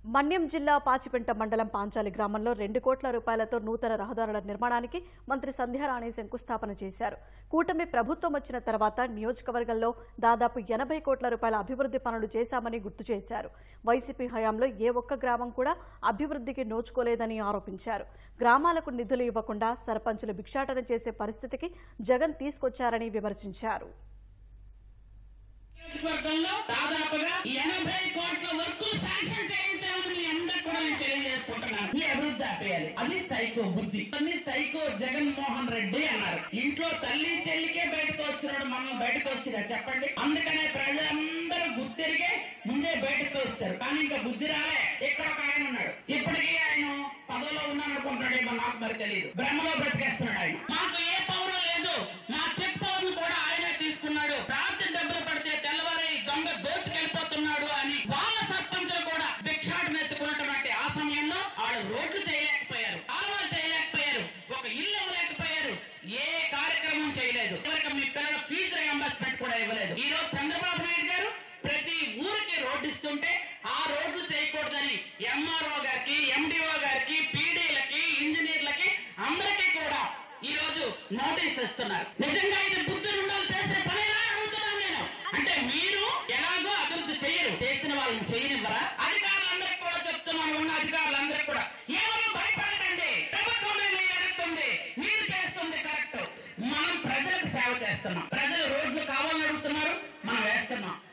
మన్యం జిల్లా పాచిపెంట మండలం పాంచాలి గ్రామంలో రెండు కోట్ల రూపాయలతో నూతన రహదారుల నిర్మాణానికి మంత్రి సంధ్యారాణి శంకుస్థాపన చేశారు కూటమి ప్రభుత్వం వచ్చిన తర్వాత నియోజకవర్గంలో దాదాపు ఎనభై కోట్ల రూపాయల అభివృద్ధి పనులు చేశామని గుర్తు చేశారు వైసీపీ హయాంలో ఏ ఒక్క గ్రామం కూడా అభివృద్ధికి నోచుకోలేదని ఆరోపించారు గ్రామాలకు నిధులు ఇవ్వకుండా సర్పంచులు భిక్షాటన చేసే పరిస్థితికి జగన్ తీసుకొచ్చారని విమర్శించారు నియోజకవర్గంలో దాదాపుగా ఎనభై కోట్ల వరకు శాంక్షన్ చేయించాలని మీ అందరికి కూడా నేను తెలియజేసుకుంటున్నాను ఈ అభివృద్ధి ఆపేయాలి అది సైకో బుద్ధి అన్ని సైకో జగన్మోహన్ రెడ్డి అన్నారు ఇంట్లో తల్లి చెల్లికే బయటకు వస్తున్నాడు మనం బయటకు వచ్చిరా చెప్పండి అందుకనే ప్రజలందరూ గుర్తిరిగే ముందే బయటకు వస్తారు కానీ ఇంకా బుద్ధి రాలే ఇక్కడ ఒక ఆయన ఉన్నాడు ఇప్పటికీ ఆయన పదవిలో ఉన్నాను అనుకుంటున్నాడేమో నాకు మరి తెలియదు బ్రహ్మలో బ్రతికేస్తున్నాడు ఆయన మాకు ఏ పౌరం లేదు మా చెక్ పౌరులు కూడా ఆయనే తీసుకున్నాడు రాత్రి డబ్బులు పడితే తెల్లవారి దొంగ దోచుకెళ్ళిపోతున్నాడు అని వాళ్ళ సర్పంచులు కూడా భిక్షాటన ఎత్తుకున్నటువంటి ఆ సమయంలో వాళ్ళు రోడ్లు చేయలేకపోయారు కాలువలు చేయలేకపోయారు ఒక ఇల్లు ఇవ్వలేకపోయారు ఏ కార్యక్రమం చేయలేదు చివరికి మీ పిల్లల ఫీజు రియంబర్స్మెంట్ కూడా ఇవ్వలేదు ఈ రోజు చంద్రబాబు నాయుడు గారు ప్రతి ఊరికి రోడ్డు ఇస్తుంటే ఆ రోడ్లు చేయకూడదని ఎంఆర్ఓ గారికి ఎండిఓ గారికి పీడీలకి ఇంజనీర్లకి అందరికీ కూడా ఈ రోజు నోటీస్ ఇస్తున్నారు నిజంగా ఇది బుద్ధి ఉండాలి చేసే పనేనా అడుగుతున్నాను నేను అంటే మీరు ఎలాగో అభివృద్ధి చేయరు చేసిన వాళ్ళని చేయనివ్వరా అధికారులందరికీ కూడా చెప్తున్నాను ఉన్న అధికారులందరికీ కూడా ఏమైనా భయపడకండి ప్రభుత్వమే నేను అడుగుతుంది మీరు చేస్తుంది కరెక్ట్ మనం ప్రజలకు సేవ చేస్తున్నాం ప్రజలు రోడ్లు కావాలని అడుగుతున్నారు మనం వేస్తున్నాం